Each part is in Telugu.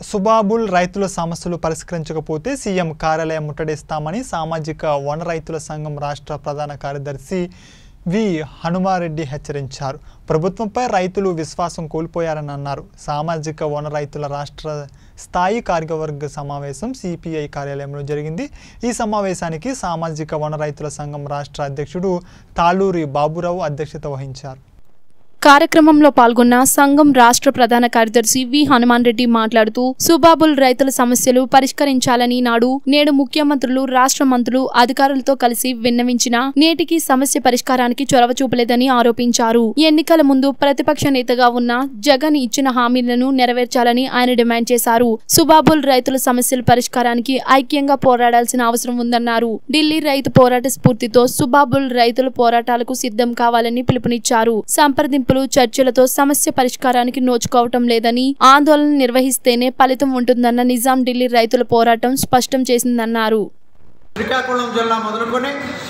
సుబాబుల్ రైతుల సమస్యలు పరిష్కరించకపోతే సీఎం కార్యాలయం ముట్టడిస్తామని సామాజిక వన రైతుల సంఘం రాష్ట్ర ప్రధాన కార్యదర్శి వి హనుమారెడ్డి హెచ్చరించారు ప్రభుత్వంపై రైతులు విశ్వాసం కోల్పోయారని అన్నారు సామాజిక వన రైతుల రాష్ట్ర స్థాయి కార్యవర్గ సమావేశం సిపిఐ కార్యాలయంలో జరిగింది ఈ సమావేశానికి సామాజిక వన రైతుల సంఘం రాష్ట్ర అధ్యక్షుడు తాళూరి బాబురావు అధ్యక్షత వహించారు కార్యక్రమంలో పాల్గొన్న సంఘం రాష్ట్ర ప్రధాన కార్యదర్శి వి హనుమాన్ రెడ్డి మాట్లాడుతూ సుబాబుల్ రైతుల సమస్యలు పరిష్కరించాలని నాడు నేడు ముఖ్యమంత్రులు రాష్ట్ర మంత్రులు అధికారులతో కలిసి విన్నవించిన నేటికి సమస్య పరిష్కారానికి చొరవ చూపలేదని ఆరోపించారు ఎన్నికల ముందు ప్రతిపక్ష నేతగా ఉన్న జగన్ ఇచ్చిన హామీలను నెరవేర్చాలని ఆయన డిమాండ్ చేశారు సుబాబుల్ రైతుల సమస్యల పరిష్కారానికి ఐక్యంగా పోరాడాల్సిన అవసరం ఉందన్నారు ఢిల్లీ రైతు పోరాట స్ఫూర్తితో సుబాబుల్ రైతుల పోరాటాలకు సిద్ధం కావాలని పిలుపునిచ్చారు సంప్రదింపులు చర్చలతో సమస్య పరిష్కారానికి నోచుకోవటం లేదని ఆందోళన నిర్వహిస్తేనే ఫలితం ఉంటుందన్న నిజాం ఢిల్లీ రైతుల పోరాటం స్పష్టం చేసిందన్నారు శ్రీకాకుళం జిల్లా మొదలుకొని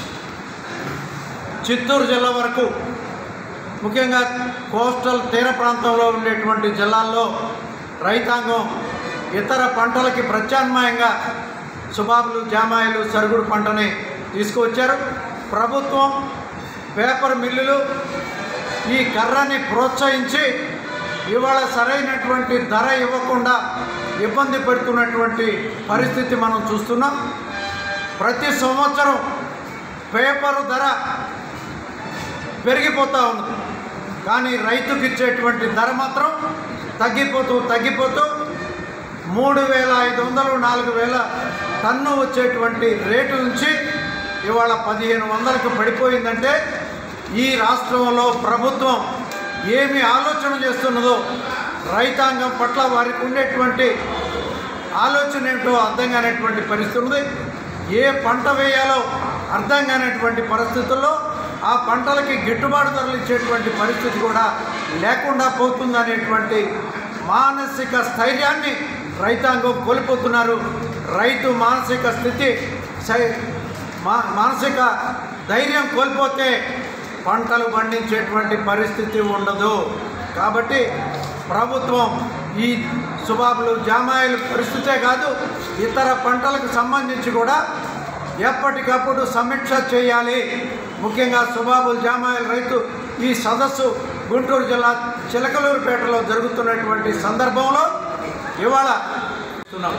చిత్తూరు జిల్లా వరకు ముఖ్యంగా కోస్టల్ తీర ప్రాంతంలో ఉండేటువంటి జిల్లాల్లో రైతాంగం ఇతర పంటలకి ప్రత్యామ్నాయంగా సుబాబులు జామాయిలు సరుగుడు పంటని తీసుకువచ్చారు ప్రభుత్వం పేపర్ మిల్లులు ఈ కర్రని ప్రోత్సహించి ఇవాళ సరైనటువంటి ధర ఇవ్వకుండా ఇబ్బంది పెడుతున్నటువంటి పరిస్థితి మనం చూస్తున్నాం ప్రతి సంవత్సరం పేపరు ధర పెరిగిపోతూ ఉంది కానీ రైతుకి ఇచ్చేటువంటి ధర మాత్రం తగ్గిపోతూ తగ్గిపోతూ మూడు వేల ఐదు వందలు నాలుగు వేల టన్ను వచ్చేటువంటి రేటు నుంచి ఇవాళ పదిహేను వందలకు పడిపోయిందంటే ఈ రాష్ట్రంలో ప్రభుత్వం ఏమి ఆలోచన చేస్తున్నదో రైతాంగం పట్ల వారికి ఉండేటువంటి ఆలోచన ఏమిటో అర్థం కానటువంటి పరిస్థితి ఉంది ఏ పంట వేయాలో అర్థం కానటువంటి పరిస్థితుల్లో ఆ పంటలకి గిట్టుబాటు ధరలు ఇచ్చేటువంటి పరిస్థితి కూడా లేకుండా పోతుందనేటువంటి మానసిక స్థైర్యాన్ని రైతాంగం కోల్పోతున్నారు రైతు మానసిక స్థితి సై- మా మానసిక ధైర్యం కోల్పోతే పంటలు పండించేటువంటి పరిస్థితి ఉండదు కాబట్టి ప్రభుత్వం ఈ సుబాబులు జామాయిలు పరిస్థితే కాదు ఇతర పంటలకు సంబంధించి కూడా ఎప్పటికప్పుడు సమీక్ష చేయాలి ముఖ్యంగా సుబాబుల్ జామాయిల్ రైతు ఈ సదస్సు గుంటూరు జిల్లా చిలకలూరుపేటలో జరుగుతున్నటువంటి సందర్భంలో ఇవాళ చూస్తున్నాం.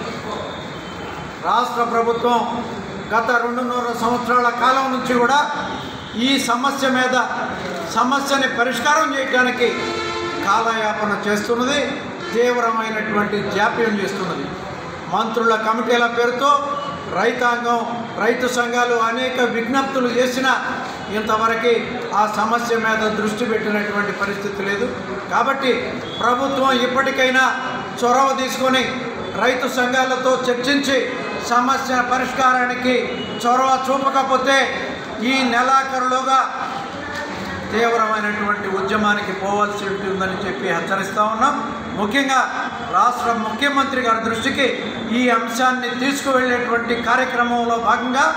రాష్ట్ర ప్రభుత్వం గత రెండున్నర సంవత్సరాల కాలం నుంచి కూడా ఈ సమస్య మీద సమస్యని పరిష్కారం చేయడానికి కాలయాపన చేస్తున్నది తీవ్రమైనటువంటి జాప్యం చేస్తున్నది మంత్రుల కమిటీల పేరుతో రైతాంగం రైతు సంఘాలు అనేక విజ్ఞప్తులు చేసినా ఇంతవరకు ఆ సమస్య మీద దృష్టి పెట్టినటువంటి పరిస్థితి లేదు కాబట్టి ప్రభుత్వం ఇప్పటికైనా చొరవ తీసుకొని రైతు సంఘాలతో చర్చించి సమస్య పరిష్కారానికి చొరవ చూపకపోతే ఈ నెలాఖరులోగా తీవ్రమైనటువంటి ఉద్యమానికి పోవాల్సి ఉంటుందని చెప్పి హెచ్చరిస్తూ ఉన్నాం ముఖ్యంగా రాష్ట్ర ముఖ్యమంత్రి గారి దృష్టికి ఈ అంశాన్ని తీసుకువెళ్ళేటువంటి కార్యక్రమంలో భాగంగా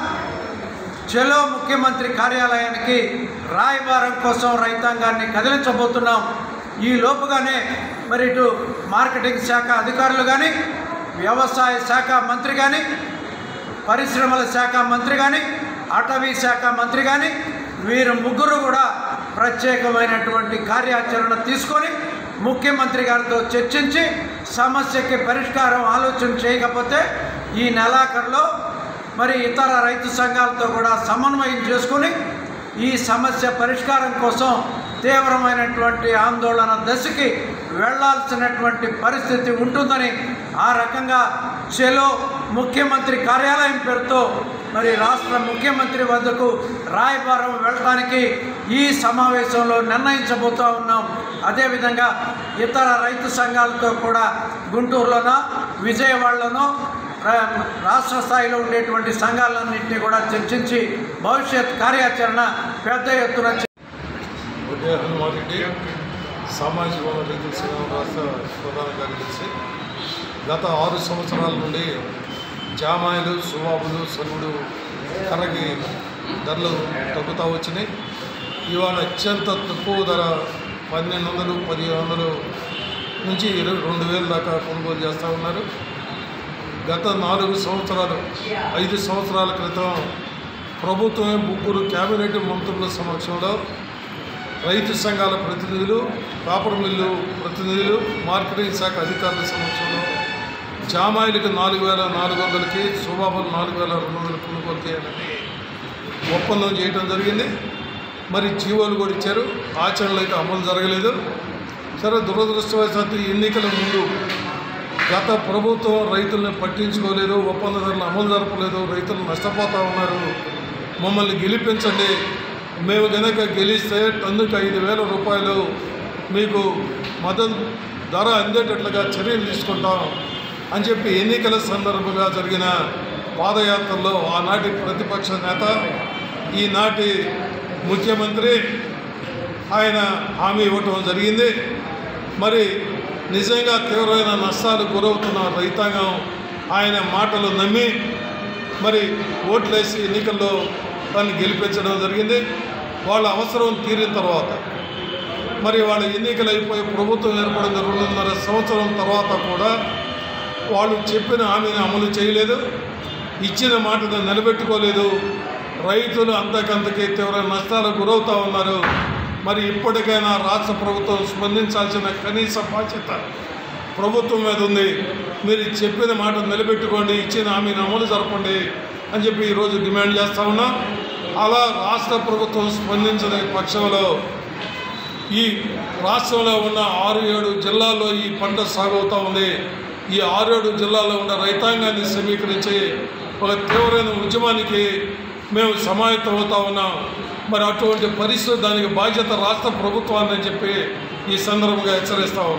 చెలో ముఖ్యమంత్రి కార్యాలయానికి రాయబారం కోసం రైతాంగాన్ని కదిలించబోతున్నాం ఈ లోపుగానే మరి ఇటు మార్కెటింగ్ శాఖ అధికారులు కానీ వ్యవసాయ శాఖ మంత్రి కానీ పరిశ్రమల శాఖ మంత్రి కానీ అటవీ శాఖ మంత్రి కానీ వీరు ముగ్గురు కూడా ప్రత్యేకమైనటువంటి కార్యాచరణ తీసుకొని ముఖ్యమంత్రి గారితో చర్చించి సమస్యకి పరిష్కారం ఆలోచన చేయకపోతే ఈ నెలాఖరులో మరి ఇతర రైతు సంఘాలతో కూడా సమన్వయం చేసుకుని ఈ సమస్య పరిష్కారం కోసం తీవ్రమైనటువంటి ఆందోళన దశకి వెళ్లాల్సినటువంటి పరిస్థితి ఉంటుందని ఆ రకంగా చెలో ముఖ్యమంత్రి కార్యాలయం పేరుతో మరి రాష్ట్ర ముఖ్యమంత్రి వద్దకు రాయబారం వెళ్ళడానికి ఈ సమావేశంలో నిర్ణయించబోతూ ఉన్నాం అదేవిధంగా ఇతర రైతు సంఘాలతో కూడా గుంటూరులోనో విజయవాడలోనో రా- రాష్ట్ర స్థాయిలో ఉండేటువంటి సంఘాలన్నింటినీ కూడా చర్చించి భవిష్యత్ కార్యాచరణ పెద్ద ఎత్తున చే- ఉదయ హనుమాన్ రెడ్డి సామాజిక వనరుల రైతుల సంఘం రాష్ట్ర ప్రధాన కార్యదర్శి గత ఆరు సంవత్సరాల నుండి జామాయిలు సువాబులు సరుగుడు కర్రకి ధరలు తగ్గుతూ వచ్చినాయి ఇవాళ అత్యంత తక్కువ ధర పన్నెండు వందలు పదిహేను వందలు నుంచి ఇరవై రెండు వేల దాకా కొనుగోలు చేస్తూ ఉన్నారు గత నాలుగు సంవత్సరాలు ఐదు సంవత్సరాల క్రితం ప్రభుత్వమే ముగ్గురు కేబినెట్ మంత్రుల సమక్షంలో రైతు సంఘాల ప్రతినిధులు కాపర్ మిల్లు ప్రతినిధులు మార్కెటింగ్ శాఖ అధికారుల సమక్షంలో జామాయిలకు నాలుగు వేల నాలుగు వందలకి సుబాబులు నాలుగు వేల రెండు వందలు కొనుగోలు చేయాలని ఒప్పందం చేయడం జరిగింది మరి జీవోలు కూడా ఇచ్చారు ఆచరణలు అయితే అమలు జరగలేదు సరే దురదృష్టవశాత్తు ఎన్నికల ముందు గత ప్రభుత్వం రైతుల్ని పట్టించుకోలేదు ఒప్పందదారులు అమలు జరపలేదు రైతులు నష్టపోతూ ఉన్నారు మమ్మల్ని గెలిపించండి మేము కనుక గెలిస్తే టన్నుకు ఐదు వేల రూపాయలు మీకు మద్దతు ధర అందేటట్లుగా చర్యలు తీసుకుంటాం అని చెప్పి ఎన్నికల సందర్భంగా జరిగిన పాదయాత్రలో ఆనాటి ప్రతిపక్ష నేత ఈనాటి ముఖ్యమంత్రి ఆయన హామీ ఇవ్వటం జరిగింది మరి నిజంగా తీవ్రమైన నష్టాలు గురవుతున్న రైతాంగం ఆయన మాటలు నమ్మి మరి ఓట్లేసి ఎన్నికల్లో దాన్ని గెలిపించడం జరిగింది వాళ్ళ అవసరం తీరిన తర్వాత మరి వాళ్ళ ఎన్నికలు అయిపోయి ప్రభుత్వం ఏర్పడిన రెండున్నర సంవత్సరం తర్వాత కూడా వాళ్ళు చెప్పిన హామీని అమలు చేయలేదు ఇచ్చిన మాటను నిలబెట్టుకోలేదు రైతులు అంతకంతకి తీవ్ర నష్టాలకు గురవుతూ ఉన్నారు మరి ఇప్పటికైనా రాష్ట్ర ప్రభుత్వం స్పందించాల్సిన కనీస బాధ్యత ప్రభుత్వం మీద ఉంది మీరు చెప్పిన మాట నిలబెట్టుకోండి ఇచ్చిన హామీని అమలు జరపండి అని చెప్పి ఈరోజు డిమాండ్ చేస్తూ ఉన్నాం అలా రాష్ట్ర ప్రభుత్వం స్పందించని పక్షంలో ఈ రాష్ట్రంలో ఉన్న ఆరు ఏడు జిల్లాల్లో ఈ పంట సాగు అవుతూ ఉంది ఈ ఆరు ఏడు జిల్లాల్లో ఉన్న రైతాంగాన్ని సమీకరించి ఒక తీవ్రమైన ఉద్యమానికి మేము సమాయత్తం అవుతా ఉన్నాం మరి అటువంటి పరిస్థితి దానికి బాధ్యత రాష్ట్ర ప్రభుత్వాన్ని చెప్పి ఈ సందర్భంగా హెచ్చరిస్తా ఉన్నాం